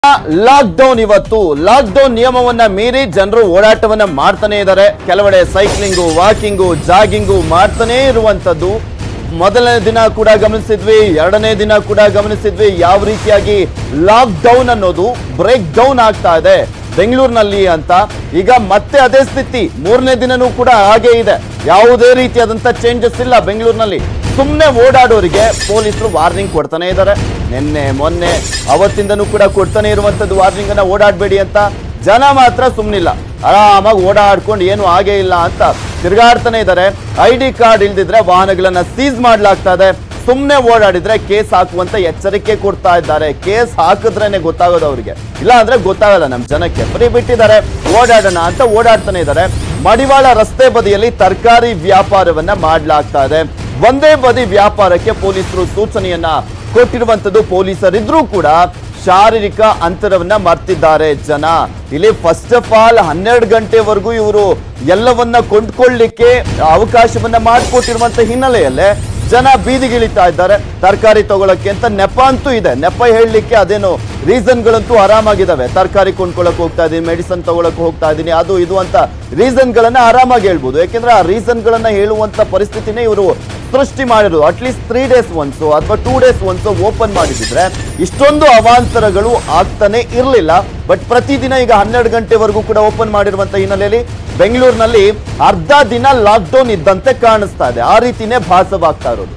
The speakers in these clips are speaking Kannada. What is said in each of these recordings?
ಲಾಕ್ ಡೌನ್ ಇವತ್ತು ಲಾಕ್ ಡೌನ್ ನಿಯಮವನ್ನ ಮೀರಿ ಜನರು ಓಡಾಟವನ್ನ ಮಾಡ್ತಾನೆ ಇದ್ದಾರೆ ಕೆಲವೆಡೆ ಸೈಕ್ಲಿಂಗು ವಾಕಿಂಗು ಜಾಗಿಂಗು ಮಾಡ್ತಾನೆ ಇರುವಂತದ್ದು ಮೊದಲನೇ ದಿನ ಕೂಡ ಗಮನಿಸಿದ್ವಿ ಎರಡನೇ ದಿನ ಕೂಡ ಗಮನಿಸಿದ್ವಿ ಯಾವ ರೀತಿಯಾಗಿ ಲಾಕ್ ಡೌನ್ ಅನ್ನೋದು ಬ್ರೇಕ್ ಡೌನ್ ಆಗ್ತಾ ಇದೆ ಬೆಂಗಳೂರಿನಲ್ಲಿ ಅಂತ ಈಗ ಮತ್ತೆ ಅದೇ ಸ್ಥಿತಿ ಮೂರನೇ ದಿನನೂ ಕೂಡ ಹಾಗೆ ಇದೆ ಯಾವುದೇ ರೀತಿಯಾದಂತ ಚೇಂಜಸ್ ಇಲ್ಲ ಬೆಂಗಳೂರಿನಲ್ಲಿ ಸುಮ್ಮನೆ ಓಡಾಡೋರಿಗೆ ಪೊಲೀಸರು ವಾರ್ನಿಂಗ್ ಕೊಡ್ತಾನೆ ಇದ್ದಾರೆ ನಿನ್ನೆ ಮೊನ್ನೆ ಅವತ್ತಿಂದನೂ ಕೂಡ ಕೊಡ್ತಾನೆ ಇರುವಂತದ್ದು ವಾರ್ನಿಂಗ್ ಅನ್ನ ಓಡಾಡಬೇಡಿ ಅಂತ ಜನ ಮಾತ್ರ ಸುಮ್ಮನಿಲ್ಲ ಆರಾಮಾಗಿ ಓಡಾಡ್ಕೊಂಡು ಏನು ಆಗೇ ಇಲ್ಲ ಅಂತ ತಿರುಗಾಡ್ತಾನೆ ಇದ್ದಾರೆ ಐ ಡಿ ಕಾರ್ಡ್ ಇಲ್ದಿದ್ರೆ ವಾಹನಗಳನ್ನ ಸೀಸ್ ಮಾಡ್ಲಾಗ್ತಾ ಇದೆ ಸುಮ್ಮನೆ ಓಡಾಡಿದ್ರೆ ಕೇಸ್ ಹಾಕುವಂತ ಎಚ್ಚರಿಕೆ ಕೊಡ್ತಾ ಇದ್ದಾರೆ ಕೇಸ್ ಹಾಕಿದ್ರೇನೆ ಗೊತ್ತಾಗೋದು ಅವ್ರಿಗೆ ಇಲ್ಲ ಅಂದ್ರೆ ಗೊತ್ತಾಗಲ್ಲ ನಮ್ ಜನಕ್ಕೆ ಬರೀ ಬಿಟ್ಟಿದ್ದಾರೆ ಓಡಾಡೋಣ ಅಂತ ಓಡಾಡ್ತಾನೆ ಇದ್ದಾರೆ ಮಡಿವಾಳ ರಸ್ತೆ ಬದಿಯಲ್ಲಿ ತರಕಾರಿ ವ್ಯಾಪಾರವನ್ನ ಮಾಡ್ಲಾಗ್ತಾ ಇದೆ ಒಂದೇ ಬದಿ ವ್ಯಾಪಾರಕ್ಕೆ ಪೊಲೀಸರು ಸೂಚನೆಯನ್ನ ಕೊಟ್ಟಿರುವಂತದ್ದು ಪೊಲೀಸರಿದ್ರೂ ಕೂಡ ಶಾರೀರಿಕ ಅಂತರವನ್ನ ಮರ್ತಿದ್ದಾರೆ ಜನ ಇಲ್ಲಿ ಫಸ್ಟ್ ಆಫ್ ಆಲ್ ಹನ್ನೆರಡು ಗಂಟೆವರೆಗೂ ಇವರು ಎಲ್ಲವನ್ನ ಕೊಂಡ್ಕೊಳ್ಳಿಕ್ಕೆ ಅವಕಾಶವನ್ನ ಮಾಡಿಕೊಟ್ಟಿರುವಂತ ಹಿನ್ನೆಲೆಯಲ್ಲೇ ಜನ ಬೀದಿಗಿಳಿತಾ ಇದ್ದಾರೆ ತರಕಾರಿ ತಗೊಳಕ್ಕೆ ಅಂತ ನೆಪ ಅಂತೂ ಇದೆ ನೆಪ ಹೇಳಲಿಕ್ಕೆ ಅದೇನು ರೀಸನ್ಗಳಂತೂ ಆರಾಮಾಗಿದ್ದಾವೆ ತರಕಾರಿ ಕೊಂಡ್ಕೊಳಕ್ ಹೋಗ್ತಾ ಇದೀನಿ ಮೆಡಿಸನ್ ತಗೊಳಕ್ ಹೋಗ್ತಾ ಇದೀನಿ ಅದು ಇದು ಅಂತ ರೀಸನ್ಗಳನ್ನ ಆರಾಮಾಗಿ ಹೇಳ್ಬೋದು ಯಾಕೆಂದ್ರೆ ಆ ರೀಸನ್ಗಳನ್ನ ಹೇಳುವಂತ ಪರಿಸ್ಥಿತಿನೇ ಇವರು ಸೃಷ್ಟಿ ಮಾಡಿರೋದು ಅಟ್ಲೀಸ್ಟ್ ತ್ರೀ ಡೇಸ್ ಒನ್ಸು ಅಥವಾ ಟೂ ಡೇಸ್ ಒನ್ಸು ಓಪನ್ ಮಾಡಿದ್ರೆ ಇಷ್ಟೊಂದು ಅವಾಂತರಗಳು ಆಗ್ತಾನೆ ಇರಲಿಲ್ಲ ಬಟ್ ಪ್ರತಿದಿನ ಈಗ ಹನ್ನೆರಡು ಗಂಟೆವರೆಗೂ ಕೂಡ ಓಪನ್ ಮಾಡಿರುವಂತ ಹಿನ್ನೆಲೆಯಲ್ಲಿ ಬೆಂಗಳೂರಿನಲ್ಲಿ ಅರ್ಧ ದಿನ ಲಾಕ್ಡೌನ್ ಇದ್ದಂತೆ ಕಾಣಿಸ್ತಾ ಇದೆ ಆ ರೀತಿನೇ ಭಾಸವಾಗ್ತಾ ಇರೋದು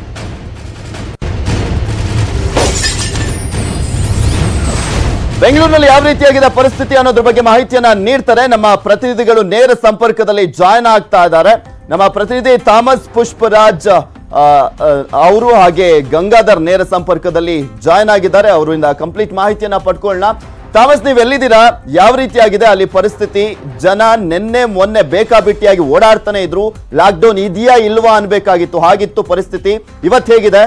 ಬೆಂಗಳೂರಿನಲ್ಲಿ ಯಾವ ರೀತಿಯಾಗಿದೆ ಪರಿಸ್ಥಿತಿ ಅನ್ನೋದ್ರ ಬಗ್ಗೆ ಮಾಹಿತಿಯನ್ನ ನೀಡ್ತಾರೆ ನಮ್ಮ ಪ್ರತಿನಿಧಿಗಳು ನೇರ ಸಂಪರ್ಕದಲ್ಲಿ ಜಾಯ್ನ್ ಆಗ್ತಾ ಇದ್ದಾರೆ ನಮ್ಮ ಪ್ರತಿನಿಧಿ ಥಾಮಸ್ ಪುಷ್ಪರಾಜ್ ಅವರು ಹಾಗೆ ಗಂಗಾಧರ್ ನೇರ ಸಂಪರ್ಕದಲ್ಲಿ ಜಾಯ್ನ್ ಆಗಿದ್ದಾರೆ ಅವರಿಂದ ಕಂಪ್ಲೀಟ್ ಮಾಹಿತಿಯನ್ನ ಪಡ್ಕೊಳ್ಳೋಣ ಥಾಮಸ್ ನೀವು ಎಲ್ಲಿದ್ದೀರಾ ಯಾವ ರೀತಿಯಾಗಿದೆ ಅಲ್ಲಿ ಪರಿಸ್ಥಿತಿ ಜನ ನಿನ್ನೆ ಮೊನ್ನೆ ಬೇಕಾಬಿಟ್ಟಿಯಾಗಿ ಓಡಾಡ್ತಾನೆ ಇದ್ರು ಲಾಕ್ಡೌನ್ ಇದೆಯಾ ಇಲ್ವಾ ಅನ್ಬೇಕಾಗಿತ್ತು ಹಾಗಿತ್ತು ಪರಿಸ್ಥಿತಿ ಇವತ್ತು ಹೇಗಿದೆ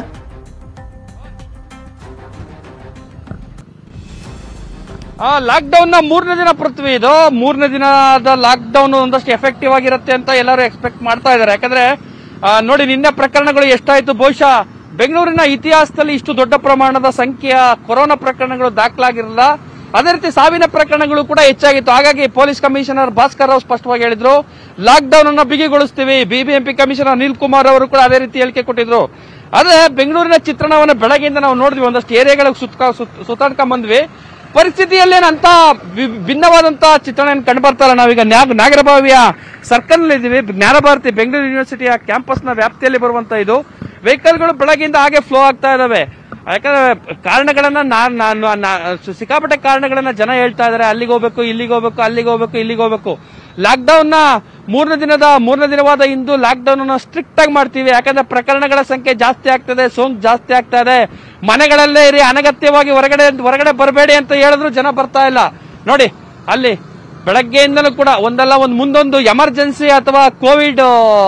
ಲಾಕ್ ಡೌನ್ ನ ಮೂರನೇ ದಿನ ಪೃಥ್ವಿ ಇದು ಮೂರನೇ ದಿನದ ಲಾಕ್ ಡೌನ್ ಒಂದಷ್ಟು ಎಫೆಕ್ಟಿವ್ ಆಗಿರುತ್ತೆ ಅಂತ ಎಲ್ಲರೂ ಎಕ್ಸ್ಪೆಕ್ಟ್ ಮಾಡ್ತಾ ಇದ್ದಾರೆ ಯಾಕಂದ್ರೆ ಆ, ನೋಡಿ ನಿನ್ನೆ ಪ್ರಕರಣಗಳು ಎಷ್ಟಾಯ್ತು ಬಹುಶಃ ಬೆಂಗಳೂರಿನ ಇತಿಹಾಸದಲ್ಲಿ ಇಷ್ಟು ದೊಡ್ಡ ಪ್ರಮಾಣದ ಸಂಖ್ಯೆಯ ಕೊರೋನಾ ಪ್ರಕರಣಗಳು ದಾಖಲಾಗಿರಲಿಲ್ಲ ಅದೇ ರೀತಿ ಸಾವಿನ ಪ್ರಕರಣಗಳು ಕೂಡ ಹೆಚ್ಚಾಗಿತ್ತು ಹಾಗಾಗಿ ಪೊಲೀಸ್ ಕಮಿಷನರ್ ಭಾಸ್ಕರ್ ರಾವ್ ಸ್ಪಷ್ಟವಾಗಿ ಹೇಳಿದ್ರು ಲಾಕ್ ಡೌನ್ ಅನ್ನ ಬಿಗಿಗೊಳಿಸ್ತೀವಿ ಬಿಬಿಎಂಪಿ ಕಮಿಷನರ್ ಅನಿಲ್ ಕುಮಾರ್ ಅವರು ಕೂಡ ಅದೇ ರೀತಿ ಹೇಳಿಕೆ ಕೊಟ್ಟಿದ್ರು ಆದ್ರೆ ಬೆಂಗಳೂರಿನ ಚಿತ್ರಣವನ್ನು ಬೆಳಗ್ಗೆಯಿಂದ ನಾವು ನೋಡಿದ್ವಿ ಒಂದಷ್ಟು ಏರಿಯಾಗಳಿಗೆ ಸುತ್ತ ಸುತ್ತಾಡ್ಕೊಂಡ್ ಬಂದ್ವಿ ಪರಿಸ್ಥಿತಿಯಲ್ಲೇನಂತ ವಿ- ಭಿನ್ನವಾದಂತ ಚಿತ್ರಣ ಏನು ಕಂಡು ಬರ್ತಾ ಇಲ್ಲ ನಾವೀಗ ನ್ಯಾ- ನಾಗರಭಾವಿಯ ಸರ್ಕಲ್ ಇದ್ದೀವಿ ಜ್ಞಾನಭಾರತಿ ಬೆಂಗಳೂರು ಯೂನಿವರ್ಸಿಟಿಯ ಕ್ಯಾಂಪಸ್ ನ ವ್ಯಾಪ್ತಿಯಲ್ಲಿ ಬರುವಂತ ಇದು ವೆಹಿಕಲ್ಗಳು ಬೆಳಗ್ಗೆಯಿಂದ ಹಾಗೆ ಫ್ಲೋ ಆಗ್ತಾ ಇದಾವೆ ಯಾಕಂದ್ರೆ ಕಾರಣಗಳನ್ನ ನಾನ್ ನಾನು ನಾ- ಸಿಕ್ಕಾಪಟ್ಟೆ ಕಾರಣಗಳನ್ನ ಜನ ಹೇಳ್ತಾ ಇದಾರೆ ಅಲ್ಲಿಗೆ ಹೋಗ್ಬೇಕು ಇಲ್ಲಿಗೆ ಹೋಗ್ಬೇಕು ಅಲ್ಲಿಗೆ ಹೋಗ್ಬೇಕು ಇಲ್ಲಿಗೆ ಹೋಗ್ಬೇಕು ಲಾಕ್ ಡೌನ್ ನ ಮೂರನೇ ದಿನದ ಮೂರನೇ ದಿನವಾದ ಇಂದು ಲಾಕ್ ಡೌನ್ ಅನ್ನು ಸ್ಟ್ರಿಕ್ಟ್ ಆಗಿ ಮಾಡ್ತೀವಿ ಯಾಕಂದ್ರೆ ಪ್ರಕರಣಗಳ ಸಂಖ್ಯೆ ಜಾಸ್ತಿ ಆಗ್ತದೆ ಸೋಂಕು ಜಾಸ್ತಿ ಆಗ್ತಾ ಇದೆ ಮನೆಗಳಲ್ಲೇ ಇರಿ ಅನಗತ್ಯವಾಗಿ ಹೊರಗಡೆ ಹೊರಗಡೆ ಬರಬೇಡಿ ಅಂತ ಹೇಳಿದ್ರು ಜನ ಬರ್ತಾ ಇಲ್ಲ ನೋಡಿ ಅಲ್ಲಿ ಬೆಳಗ್ಗೆಯಿಂದಲೂ ಕೂಡ ಒಂದಲ್ಲ ಒಂದು ಮುಂದೊಂದು ಎಮರ್ಜೆನ್ಸಿ ಅಥವಾ ಕೋವಿಡ್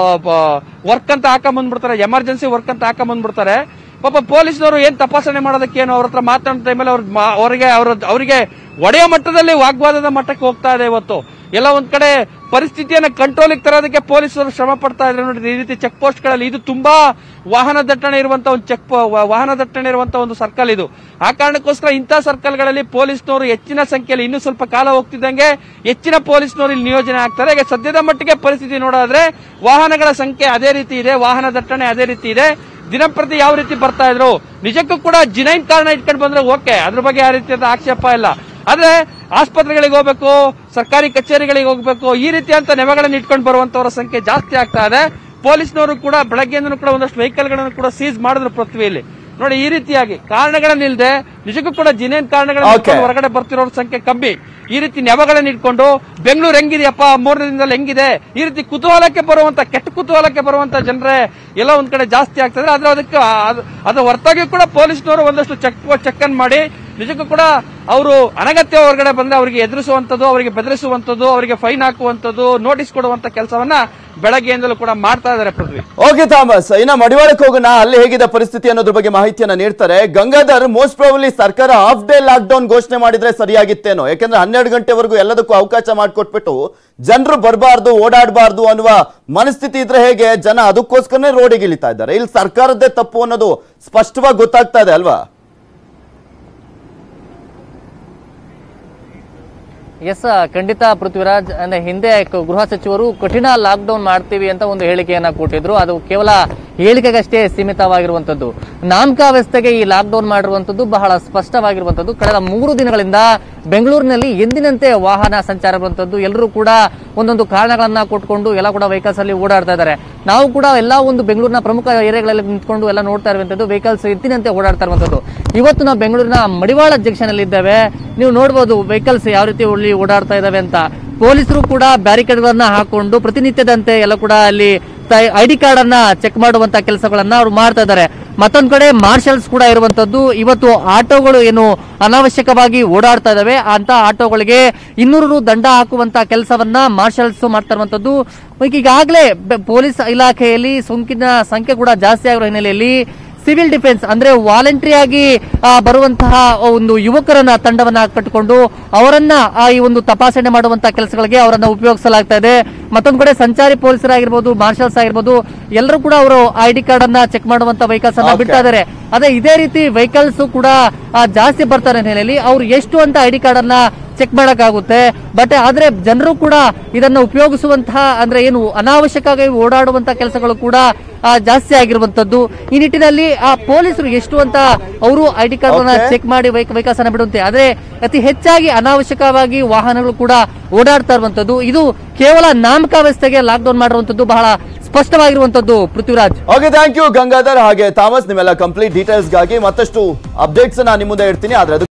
ವರ್ಕ್ ಅಂತ ಹಾಕೊಂಡ್ ಬಂದ್ಬಿಡ್ತಾರೆ ಎಮರ್ಜೆನ್ಸಿ ವರ್ಕ್ ಅಂತ ಹಾಕೊಂಡ್ ಬಂದ್ಬಿಡ್ತಾರೆ ಪಾಪ ಪೊಲೀಸ್ನವರು ಏನ್ ತಪಾಸಣೆ ಮಾಡೋದಕ್ಕೆ ಏನು ಅವ್ರ ಹತ್ರ ಮಾತಾಡೋ ಟೈಮಲ್ಲಿ ಅವ್ರ ಅವರಿಗೆ ಅವ್ರ ಅವರಿಗೆ ಒಡೆಯ ಮಟ್ಟದಲ್ಲಿ ವಾಗ್ವಾದದ ಮಟ್ಟಕ್ಕೆ ಹೋಗ್ತಾ ಇದೆ ಇವತ್ತು ಎಲ್ಲ ಒಂದ್ ಕಡೆ ಪರಿಸ್ಥಿತಿಯನ್ನ ಕಂಟ್ರೋಲಿಗೆ ತರೋದಕ್ಕೆ ಪೊಲೀಸರು ಶ್ರಮ ಪಡ್ತಾ ಇದ್ದಾರೆ ನೋಡಿ ಈ ರೀತಿ ಚೆಕ್ ಪೋಸ್ಟ್ ಗಳಲ್ಲಿ ಇದು ತುಂಬಾ ವಾಹನ ದಟ್ಟಣೆ ಇರುವಂತ ಒಂದು ಚೆಕ್ ವಾಹನ ದಟ್ಟಣೆ ಇರುವಂತ ಒಂದು ಸರ್ಕಲ್ ಇದು ಆ ಕಾರಣಕ್ಕೋಸ್ಕರ ಇಂಥ ಸರ್ಕಲ್ಗಳಲ್ಲಿ ಪೊಲೀಸ್ನವರು ಹೆಚ್ಚಿನ ಸಂಖ್ಯೆಯಲ್ಲಿ ಇನ್ನೂ ಸ್ವಲ್ಪ ಕಾಲ ಹೋಗ್ತಿದ್ದಂಗೆ ಹೆಚ್ಚಿನ ಪೊಲೀಸ್ನವರು ಇಲ್ಲಿ ನಿಯೋಜನೆ ಆಗ್ತಾರೆ ಈಗ ಸದ್ಯದ ಮಟ್ಟಿಗೆ ಪರಿಸ್ಥಿತಿ ನೋಡೋದಾದ್ರೆ ವಾಹನಗಳ ಸಂಖ್ಯೆ ಅದೇ ರೀತಿ ಇದೆ ವಾಹನ ದಟ್ಟಣೆ ಅದೇ ರೀತಿ ಇದೆ ದಿನಂಪ್ರತಿ ಯಾವ ರೀತಿ ಬರ್ತಾ ಇದ್ರು ನಿಜಕ್ಕೂ ಕೂಡ ಜಿನೈನ್ ಕಾರಣ ಇಟ್ಕೊಂಡು ಬಂದ್ರೆ ಓಕೆ ಅದ್ರ ಬಗ್ಗೆ ಯಾವ ರೀತಿಯಾದ ಆಕ್ಷೇಪ ಇಲ್ಲ ಆದ್ರೆ ಆಸ್ಪತ್ರೆಗಳಿಗೆ ಹೋಗ್ಬೇಕು ಸರ್ಕಾರಿ ಕಚೇರಿಗಳಿಗೆ ಹೋಗ್ಬೇಕು ಈ ರೀತಿಯಂತ ನೆವಗಳನ್ನ ಇಟ್ಕೊಂಡು ಬರುವಂತವರ ಸಂಖ್ಯೆ ಜಾಸ್ತಿ ಆಗ್ತಾ ಇದೆ ಪೊಲೀಸ್ನವರು ಕೂಡ ಬೆಳಗ್ಗೆಯಿಂದನೂ ಕೂಡ ಒಂದಷ್ಟು ವೆಹಿಕಲ್ ಗಳನ್ನು ಕೂಡ ಸೀಸ್ ಮಾಡಿದ್ರು ಪೃಥ್ವಿಯಲ್ಲಿ ನೋಡಿ ಈ ರೀತಿಯಾಗಿ ಕಾರಣಗಳನ್ನಿಲ್ದೆ ನಿಜಕ್ಕೂ ಕೂಡ ಜಿನೇನ್ ಕಾರಣಗಳನ್ನ Okay. ಇಟ್ಕೊಂಡು ಹೊರಗಡೆ ಬರ್ತಿರೋರ ಸಂಖ್ಯೆ ಕಮ್ಮಿ ಈ ರೀತಿ ನೆವಗಳನ್ನ ಇಟ್ಕೊಂಡು ಬೆಂಗಳೂರು ಹೆಂಗಿದೆಯಪ್ಪ ಮೂರನೇ ದಿನದಲ್ಲಿ ಹೆಂಗಿದೆ ಈ ರೀತಿ ಕುತೂಹಲಕ್ಕೆ ಬರುವಂತ ಕೆಟ್ಟ ಕುತೂಹಲಕ್ಕೆ ಬರುವಂತ ಜನರೇ ಎಲ್ಲ ಒಂದ್ ಕಡೆ ಜಾಸ್ತಿ ಆಗ್ತದೆ ಆದ್ರೆ ಅದಕ್ಕೆ ಆ- ಅದ್ರ ಹೊರತಾಗಿ ಕೂಡ ಪೊಲೀಸ್ನವರು ಒಂದಷ್ಟು ಚೆಕ್ ಚೆಕ್ ಅನ್ ಮಾಡಿ ನಿಜಕ್ಕೂ ಕೂಡ ಅವರು ಅನಗತ್ಯ ಹೊರಗಡೆ ಬಂದ್ರೆ ಅವರಿಗೆ ಎದುರಿಸುವಂತದ್ದು ಅವರಿಗೆ ಬೆದರಿಸುವಂತದ್ದು ಅವರಿಗೆ ಫೈನ್ ಹಾಕುವಂತದ್ದು ನೋಟಿಸ್ ಕೊಡುವಂತ ಕೆಲಸವನ್ನ ಬೆಳಗ್ಗೆಯಿಂದಲೂ ಕೂಡ ಮಾಡ್ತಾ ಇದ್ದಾರೆ ಪೃಥ್ವಿ ಓಕೆ ಥಾಮಸ್ ಇನ್ನ ಮಡಿವಾಳಕ್ಕೆ ಹೋಗೋಣ ಅಲ್ಲಿ ಹೇಗಿದೆ ಪರಿಸ್ಥಿತಿ ಅನ್ನೋದ್ರ ಬಗ್ಗೆ ಮಾಹಿತಿಯನ್ನ ನೀಡ್ತಾರೆ ಗಂಗಾಧರ್ ಮೋಸ್ಟ್ ಪ್ರಾಬಲಿ ಸರ್ಕಾರ ಹಾಫ್ ಡೇ ಲಾಕ್ ಡೌನ್ ಘೋಷಣೆ ಮಾಡಿದ್ರೆ ಸರಿಯಾಗಿತ್ತೇನೋ ಯಾಕಂದ್ರೆ ಹನ್ನೆರಡು ಗಂಟೆವರೆಗೂ ಎಲ್ಲದಕ್ಕೂ ಅವಕಾಶ ಮಾಡಿಕೊಟ್ಬಿಟ್ಟು ಜನರು ಬರಬಾರ್ದು ಓಡಾಡಬಾರ್ದು ಅನ್ನುವ ಮನಸ್ಥಿತಿ ಇದ್ರೆ ಹೇಗೆ ಜನ ಅದಕ್ಕೋಸ್ಕರನೇ ರೋಡಿಗೆ ಇಳಿತಾ ಇದ್ದಾರೆ ಇಲ್ಲಿ ಸರ್ಕಾರದ್ದೇ ತಪ್ಪು ಅನ್ನೋದು ಸ್ಪಷ್ಟವಾಗಿ ಗೊತ್ತಾಗ್ತಾ ಇದೆ ಅಲ್ವಾ ಎಸ್ ಖಂಡಿತ ಪೃಥ್ವಿರಾಜ್ ಅಂದ್ರೆ ಹಿಂದೆ ಕ- ಗೃಹ ಸಚಿವರು ಕಠಿಣ ಲಾಕ್ಡೌನ್ ಮಾಡ್ತೀವಿ ಅಂತ ಒಂದು ಹೇಳಿಕೆಯನ್ನ ಕೊಟ್ಟಿದ್ರು ಅದು ಕೇವಲ ಹೇಳಿಕೆಗಷ್ಟೇ ಸೀಮಿತವಾಗಿರುವಂತದ್ದು ನಾಮಕಾವಸ್ಥೆಗೆ ಈ ಲಾಕ್ಡೌನ್ ಮಾಡಿರುವಂತದ್ದು ಬಹಳ ಸ್ಪಷ್ಟವಾಗಿರುವಂತದ್ದು ಕಳೆದ ಮೂರು ದಿನಗಳಿಂದ ಬೆಂಗಳೂರಿನಲ್ಲಿ ಎಂದಿನಂತೆ ವಾಹನ ಸಂಚಾರ ಇರುವಂತದ್ದು ಎಲ್ಲರೂ ಕೂಡ ಒಂದೊಂದು ಕಾರಣಗಳನ್ನ ಕೊಟ್ಕೊಂಡು ಎಲ್ಲ ಕೂಡ ವೆಹಿಕಲ್ಸ್ ಅಲ್ಲಿ ಓಡಾಡ್ತಾ ಇದ್ದಾರೆ ನಾವು ಕೂಡ ಎಲ್ಲ ಒಂದು ಬೆಂಗಳೂರಿನ ಪ್ರಮುಖ ಏರಿಯಾಗಳಲ್ಲಿ ನಿಂತ್ಕೊಂಡು ಎಲ್ಲ ನೋಡ್ತಾ ಇರುವಂತದ್ದು ವೆಹಿಕಲ್ಸ್ ಎಂದಿನಂತೆ ಓಡಾಡ್ತಾ ಇರುವಂತದ್ದು ಇವತ್ತು ನಾವು ಬೆಂಗಳೂರಿನ ಮಡಿವಾಳ ಜಂಕ್ಷನ್ ಅಲ್ಲಿ ಇದ್ದೇವೆ ನೀವು ನೋಡಬಹುದು ವೆಹಿಕಲ್ಸ್ ಯಾವ ರೀತಿ ಇಲ್ಲಿ ಓಡಾಡ್ತಾ ಇದಾವೆ ಅಂತ ಪೊಲೀಸರು ಕೂಡ ಬ್ಯಾರಿಕೇಡ್ ಗಳನ್ನ ಹಾಕೊಂಡು ಪ್ರತಿನಿತ್ಯದಂತೆ ಎಲ್ಲ ಕೂಡ ಅಲ್ಲಿ ಐ ಡಿ ಕಾರ್ಡ್ ಅನ್ನ ಚೆಕ್ ಮಾಡುವಂತ ಕೆಲಸಗಳನ್ನ ಅವ್ರು ಮಾಡ್ತಾ ಇದ್ದಾರೆ ಮತ್ತೊಂದ್ ಕಡೆ ಮಾರ್ಷಲ್ಸ್ ಕೂಡ ಇರುವಂತದ್ದು ಇವತ್ತು ಆಟೋಗಳು ಏನು ಅನಾವಶ್ಯಕವಾಗಿ ಓಡಾಡ್ತಾ ಇದಾವೆ ಅಂತ ಆಟೋಗಳಿಗೆ ಇನ್ನೂರು ರು ದಂಡ ಹಾಕುವಂತ ಕೆಲಸವನ್ನ ಮಾರ್ಷಲ್ಸ್ ಮಾಡ್ತಾ ಇರುವಂತದ್ದು ಈಗಾಗಲೇ ಬೆ- ಪೊಲೀಸ್ ಇಲಾಖೆಯಲ್ಲಿ ಸೋಂಕಿನ ಸಂಖ್ಯೆ ಕೂಡ ಜಾಸ್ತಿ ಆಗಿರೋ ಹಿನ್ನೆಲೆಯಲ್ಲಿ ಸಿವಿಲ್ ಡಿಫೆನ್ಸ್ ಅಂದ್ರೆ ವಾಲಂಟರಿ ಆಗಿ ಆ, ಬರುವಂತಹ ಒಂದು ಯುವಕರನ್ನ ತಂಡವನ್ನ ಕಟ್ಟಿಕೊಂಡು ಅವರನ್ನ ಆ, ಈ ಒಂದು ತಪಾಸಣೆ ಮಾಡುವಂತಹ ಕೆಲಸಗಳಿಗೆ ಅವರನ್ನ ಉಪಯೋಗಿಸಲಾಗ್ತಾ ಇದೆ ಮತ್ತೊಂದು ಕಡೆ ಸಂಚಾರಿ ಪೊಲೀಸರಾಗಿರ್ಬೋದು ಮಾರ್ಷಲ್ಸ್ ಆಗಿರ್ಬೋದು ಎಲ್ಲರೂ ಕೂಡ ಅವರು ಐ ಡಿ ಕಾರ್ಡ್ ಅನ್ನ ಚೆಕ್ ಮಾಡುವಂತ ವೆಹಿಕಲ್ಸ್ ಅನ್ನ Okay. ಬಿಡ್ತಾ ಇದ್ದಾರೆ ಅದೇ ಇದೇ ರೀತಿ ವೆಹಿಕಲ್ಸ್ ಕೂಡ ಆ, ಜಾಸ್ತಿ ಬರ್ತಾರೆ ಹಿನ್ನೆಲೆಯಲ್ಲಿ ಅವ್ರು ಎಷ್ಟು ಅಂತ ಐ ಡಿ ಕಾರ್ಡ್ ಅನ್ನ ಚೆಕ್ ಮಾಡಕ್ಕಾಗುತ್ತೆ ಬಟ್ ಆದ್ರೆ ಜನರು ಕೂಡ ಇದನ್ನ ಉಪಯೋಗಿಸುವಂತಹ ಅಂದ್ರೆ ಏನು ಅನಾವಶ್ಯಕವಾಗಿ ಓಡಾಡುವಂತ ಕೆಲಸಗಳು ಕೂಡ ಆ, ಜಾಸ್ತಿ ಆಗಿರುವಂತದ್ದು ಈ ನಿಟ್ಟಿನಲ್ಲಿ ಆ ಪೊಲೀಸರು ಎಷ್ಟು ಅಂತ ಅವರು ಐ ಡಿ ಕಾರ್ಡ್ ಅನ್ನ Okay. ಚೆಕ್ ಮಾಡಿ ವೆಹಿಕಲ್ಸ್ ಅನ್ನ ಬಿಡುವಂತೆ ಆದ್ರೆ ಅತಿ ಹೆಚ್ಚಾಗಿ ಅನಾವಶ್ಯಕವಾಗಿ ವಾಹನಗಳು ಕೂಡ ಓಡಾಡ್ತಾ ಇರುವಂತದ್ದು ಇದು ಕೇವಲ ನಾಮಕಾವಸ್ಥೆಗೆ ಲಾಕ್ಡೌನ್ ಮಾಡಿರುವಂತದ್ದು ಬಹಳ ಸ್ಪಷ್ಟವಾಗಿರುವಂತದ್ದು Prithviraj okay thank you Gangadhar ಹಾಗೆ ಥಾಮಸ್ ನಿಮ್ಮೆಲ್ಲ ಕಂಪ್ಲೀಟ್ ಡೀಟೇಲ್ಸ್ಗಾಗಿ ಮತ್ತಷ್ಟು ಅಪ್ಡೇಟ್ಸ್ ನಾನು ನಿಮ್ಮ ಮುಂದೆ ಇಡ್ತೀನಿ ಆದ್ರೆ ಅದು